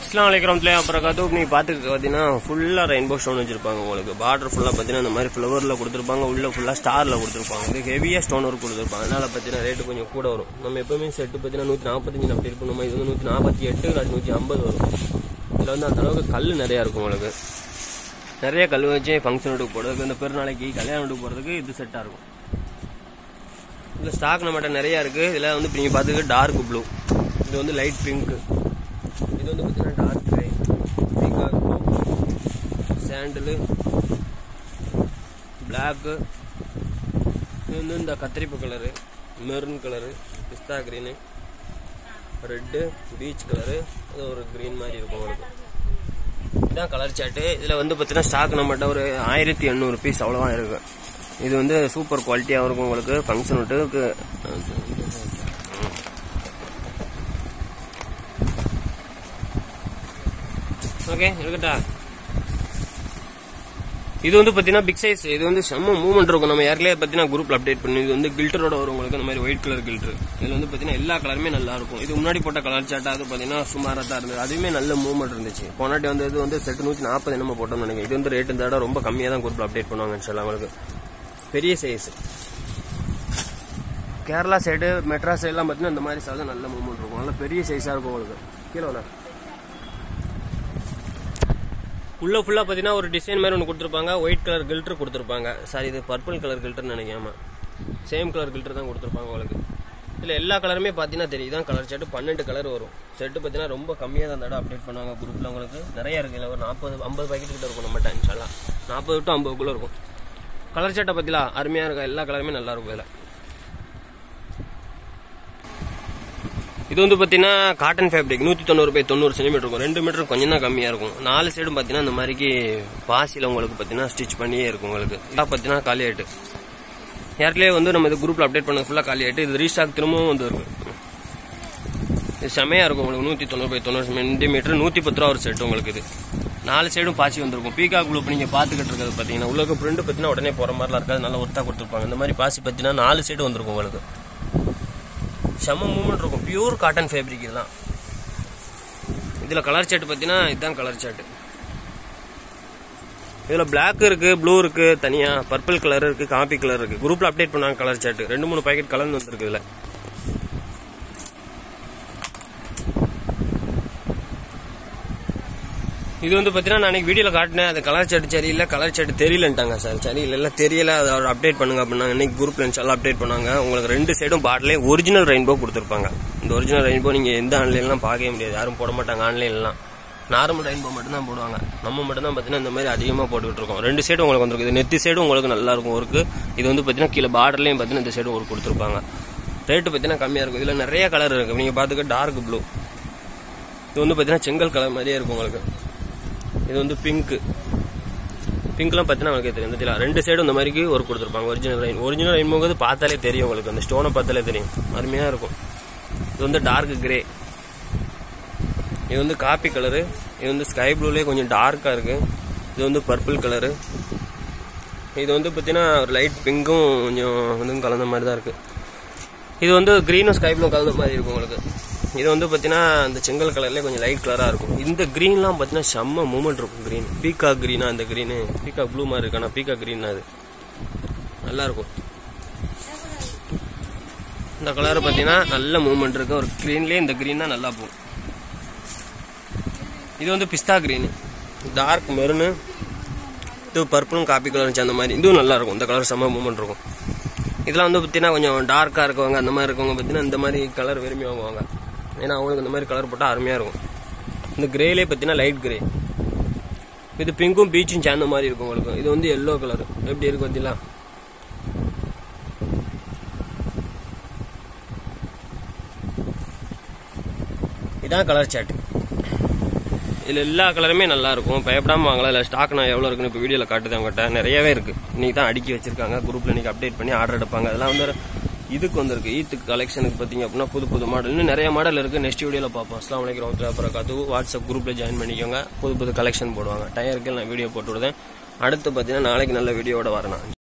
அஸ்லாம் வலைக்கம் அப்புறம் கதவு நீங்கள் பார்த்துக்க பார்த்தீங்கன்னா ஃபுல்லாக ரெயின்போ ஸ்டோன் வச்சிருப்பாங்க உங்களுக்கு பார்டர் ஃபுல்லாக பார்த்தீங்கன்னா இந்த மாதிரி ஃப்ளவரில் கொடுத்துருப்பாங்க உள்ள ஃபுல்லாக ஸ்டாரில் கொடுத்துருப்பாங்க இது ஹெவியாக ஸ்டோன் ஒர்க் கொடுத்துருப்பாங்க அதனால பார்த்தீங்கன்னா ரேட்டு கொஞ்சம் கூட வரும் நம்ம எப்பவுமே செட்டு பார்த்தீங்கன்னா நூற்றி நாற்பத்தஞ்சு அப்படி இருக்கும் நம்ம இது வந்து நூற்றி நாற்பத்தி எட்டு இல்லை நூற்றி ஐம்பது வரும் இதில் வந்து அந்த அளவுக்கு கல் நிறையா இருக்கும் உங்களுக்கு நிறைய கல் வச்சு ஃபங்க்ஷன் வீட்டுக்கு போகிறதுக்கு இந்த பெருநாளைக்கு கல்யாண வீட்டுக்கு போகிறதுக்கு இது செட்டாக இருக்கும் இதில் ஸ்டாக் நம்மகிட்ட நிறையா இருக்குது இதில் வந்து இப்போ நீங்கள் பார்த்துக்க டார்க் ப்ளூ இது வந்து லைட் பிங்க்கு இது வந்து பார்த்தீங்கன்னா dark grey peacock blue sandal black இது வந்து இந்த கத்திரிப்பு கலரு மெரூன் கலரு பிஸ்தா க்ரீனு ரெட்டு பீச் கலரு அது ஒரு க்ரீன் மாதிரி இருக்கும் உங்களுக்கு இதுதான் கலர் சார்ட்டு இதில் வந்து பார்த்தீங்கன்னா ஸ்டாக் நம்மகிட்ட ஒரு ஆயிரத்தி எண்ணூறு பீஸ் அவ்வளோதான் இருக்கு இது வந்து சூப்பர் குவாலிட்டியாக இருக்கும் உங்களுக்கு ஃபங்க்ஷன் விட்டுக்கு ஓகே இருக்கட்டா இது வந்து பார்த்தீங்கன்னா பிக் சைஸ் இது வந்து செம்ம மூவ்மெண்ட் இருக்கும் நம்ம ஏற்கனவே பார்த்தீங்கன்னா குரூப்ல அப்டேட் பண்ணி இது வந்து கில்டரோட வரும் உங்களுக்கு இந்த மாதிரி ஒயிட் கலர் கில்டர் இதில் வந்து பார்த்தீங்கன்னா எல்லா கலருமே நல்லா இருக்கும் இது முன்னாடி போட்ட கலர் சாட்டா அது பார்த்தீங்கன்னா சுமாராக தான் இருந்தது அதுவுமே நல்ல மூவ்மெண்ட் இருந்துச்சு போனாட்டி வந்து இது வந்து செட் நூற்றி நாற்பது என்னமோ போட்டோம்னு நினைக்கிறேன் இது வந்து ரேட் இந்த தடவை ரொம்ப கம்மியாக தான் குரூப்ல அப்டேட் பண்ணுவாங்க இன்ஷால்லா உங்களுக்கு பெரிய சைஸ் கேரளா சைடு மெட்ராஸ் சைட்லாம் பார்த்தீங்கன்னா இந்த மாதிரி சாதம் நல்ல மூவ்மெண்ட் இருக்கும் நல்ல பெரிய சைஸாக இருக்கும் உங்களுக்கு கீழே விட உள்ள ஃபுல்லாக பார்த்தீங்கன்னா ஒரு டிசைன் மாதிரி ஒன்று கொடுத்துருப்பாங்க ஒயிட் கலர் கில்டர் கொடுத்துருப்பாங்க சாரி இது பர்பிள் கலர் கில்டர்னு நினைக்காம சேம் கலர் கில்டர் தான் கொடுத்துருப்பாங்க உங்களுக்கு இதில் எல்லா கலருமே பார்த்தீங்கன்னா தெரியும் தான் கலர் செட்டு பன்னெண்டு கலர் வரும் செட்டு பார்த்தீங்கன்னா ரொம்ப கம்மியாக தான் தடவை அப்டேட் பண்ணுவாங்க குரூப்பில் உங்களுக்கு நிறைய இருக்குது இல்லை ஒரு நாற்பது ஐம்பது பாக்கெட் கிட்ட இருக்கும் நம்ம இன்ஷால்லாம் நாற்பது டு ஐம்பதுக்குள்ளே இருக்கும் கலர் சட்டை பற்றிலாம் அருமையாக இருக்கும் எல்லா கலருமே நல்லா இருக்கும் இதில் இது வந்து பார்த்தீங்கன்னா காட்டன் ஃபேப்ரிக் நூற்றி தொண்ணூறு பை தொண்ணூறு சென்டிமீட்டர் இருக்கும் ரெண்டு மீட்டர் கொஞ்சம் தான் கம்மியாக இருக்கும் நாலு சைடும் பார்த்தீங்கன்னா இந்த மாதிரிக்கு பாசியில் உங்களுக்கு பார்த்தீங்கன்னா ஸ்டிச் பண்ணியே இருக்கும் உங்களுக்கு இதாக பார்த்தீங்கன்னா காலி ஆயிட்டு ஏற்கனவே வந்து நம்ம இது குரூப்பில் அப்டேட் பண்ணது ஃபுல்லாக காலி ஆயிட்டு இது ரீஸ்டாக் திரும்பவும் வந்து இருக்கு இது செமையாக இருக்கும் உங்களுக்கு நூற்றி தொண்ணூறு பை தொண்ணூறு சென்டிமீட்டர் நூற்றி பத்து ரூபா ஒரு செட் உங்களுக்கு இது நாலு சைடும் பாசி வந்திருக்கும் பீகா குரூப் நீங்கள் பார்த்துக்கிட்டு இருக்கிறது பார்த்தீங்கன்னா உள்ள பிரிண்ட் பார்த்தீங்கன்னா உடனே போகிற மாதிரிலாம் இருக்காது நல்லா ஒர்த்தாக கொடுத்துருப்பாங்க இந்த மாதிரி பாசி பார்த்தீங்கன்னா நாலு சைடு வந்திருக்கும் உங்களுக்கு செம்ம மூமெண்ட் இருக்கும் பியூர் காட்டன் ஃபேப்ரிக் இதெல்லாம் இதில் கலர் சார்ட் பார்த்தீங்கன்னா இதுதான் கலர் சார்ட் இதில் பிளாக் இருக்கு ப்ளூ இருக்கு தனியாக பர்பிள் கலர் இருக்கு காப்பி கலர் இருக்கு குரூப்ல அப்டேட் பண்ணாங்க கலர் சார்ட் ரெண்டு மூணு பாக்கெட் கலந்து வந்திருக்கு இதில் இது வந்து பார்த்தீங்கன்னா நான் அன்னைக்கு வீடியோவில் காட்டினேன் அது கலர் சார்ட் சரியில்லை கலர் சார்ட் தெரியலன்ட்டாங்க சார் சரி இல்லை தெரியல அதை அப்டேட் பண்ணுங்க அப்படின்னா இன்னைக்கு குரூப்ல இன்ஷால்லாம் அப்டேட் பண்ணாங்க உங்களுக்கு ரெண்டு சைடும் பாட்டிலே ஒரிஜினல் ரெயின்போ கொடுத்துருப்பாங்க இந்த ஒரிஜினல் ரெயின்போ நீங்கள் எந்த ஆன்லைன்லாம் பார்க்கவே முடியாது யாரும் போட மாட்டாங்க ஆன்லைன்லாம் நார்மல் ரெயின்போ மட்டும் தான் போடுவாங்க நம்ம மட்டும் தான் பார்த்தீங்கன்னா இந்த மாதிரி அதிகமாக போட்டுக்கிட்டு இருக்கோம் ரெண்டு சைடும் உங்களுக்கு வந்துருக்கு இது நெத்தி சைடும் உங்களுக்கு நல்லா இருக்கும் ஒர்க்கு இது வந்து பார்த்தீங்கன்னா கீழே பார்டர்லையும் பார்த்தீங்கன்னா இந்த சைடும் ஒர்க் கொடுத்துருப்பாங்க ரேட்டு பார்த்தீங்கன்னா கம்மியாக இருக்கும் இதில் நிறைய கலர் இருக்குது நீங்கள் பார்த்துக்க டார்க் ப்ளூ இது வந்து பார்த்தீங்கன்னா செங்கல் கலர் மாதிரியே இருக்கும் உங்களுக்கு இது வந்து பிங்க்கு பிங்க்லாம் பார்த்தீங்கன்னா உங்களுக்கு தெரியும் தெரியல ரெண்டு சைடும் இந்த மாதிரிக்கு ஒர்க் கொடுத்துருப்பாங்க ஒரிஜினல் ரெயின் ஒரிஜினல் ரெயின்போங்கிறது பார்த்தாலே தெரியும் உங்களுக்கு அந்த ஸ்டோனை பார்த்தாலே தெரியும் அருமையாக இருக்கும் இது வந்து டார்க் கிரே இது வந்து காப்பி கலரு இது வந்து ஸ்கை ப்ளூலேயே கொஞ்சம் டார்க்காக இருக்கு இது வந்து பர்பிள் கலரு இது வந்து பார்த்தீங்கன்னா ஒரு லைட் பிங்க்கும் கொஞ்சம் இதுவும் கலந்த மாதிரி தான் இருக்கு இது வந்து க்ரீனும் ஸ்கை ப்ளூ கலந்த மாதிரி இருக்கும் உங்களுக்கு இது வந்து பார்த்தீங்கன்னா இந்த செங்கல் கலர்லேயே கொஞ்சம் லைட் கலராக இருக்கும் இந்த க்ரீன்லாம் பார்த்தீங்கன்னா செம்ம மூமெண்ட் இருக்கும் க்ரீன் பீக்கா க்ரீனா இந்த க்ரீனு பீக்கா ப்ளூ மாதிரி இருக்கு ஆனால் பீக்கா க்ரீன் அது நல்லா இருக்கும் இந்த கலர் பார்த்தீங்கன்னா நல்ல மூமெண்ட் இருக்கு ஒரு க்ரீன்லேயே இந்த க்ரீன் தான் நல்லா போகும் இது வந்து பிஸ்தா க்ரீனு டார்க் மெருனு இது பர்பிளும் காப்பி கலர் இருந்துச்சு அந்த மாதிரி இதுவும் நல்லா இருக்கும் இந்த கலர் செம்ம மூமெண்ட் இருக்கும் இதெல்லாம் வந்து பார்த்தீங்கன்னா கொஞ்சம் டார்க்காக இருக்கவங்க அந்த மாதிரி இருக்கவங்க பார்த்தீங்கன்னா இந்த மாதிரி கலர் விரும்பி வாங்குவாங்க ஏன்னா அவங்களுக்கு இந்த மாதிரி கலர் போட்டால் அருமையாக இருக்கும் இந்த கிரேலே பார்த்தீங்கன்னா லைட் கிரே இது பிங்க்கும் பீச்சும் சேர்ந்த மாதிரி இருக்கும் உங்களுக்கு இது வந்து எல்லோ கலர் எப்படி இருக்கு பார்த்தீங்களா இதான் கலர் சாட் இதில் எல்லா கலருமே நல்லா இருக்கும் பயப்படாமல் வாங்கலாம் இல்லை ஸ்டாக் நான் எவ்வளோ இருக்குன்னு இப்போ வீடியோவில் காட்டுது அவங்ககிட்ட நிறையவே இருக்குது இன்னைக்கு தான் அடுக்கி வச்சிருக்காங்க குரூப்பில் இன்னைக்கு அப்டேட் பண்ணி ஆர்டர் எடுப்பாங்க அதெல்லாம் வந்து இதுக்கு வந்திருக்கு ஈத்துக்கு கலெக்ஷனுக்கு பார்த்தீங்க அப்படின்னா புது புது மாடல் இன்னும் நிறைய மாடல் இருக்குது நெக்ஸ்ட் வீடியோவில் பார்ப்போம் அஸ்லாம் வலைக்கம் அப்புறம் கத்து வாட்ஸ்அப் குரூப்பில் ஜாயின் பண்ணிக்கோங்க புது புது கலெக்ஷன் போடுவாங்க டயருக்கு நான் வீடியோ போட்டு விடுதேன் அடுத்து பார்த்தீங்கன்னா நாளைக்கு நல்ல வீடியோட வரணும்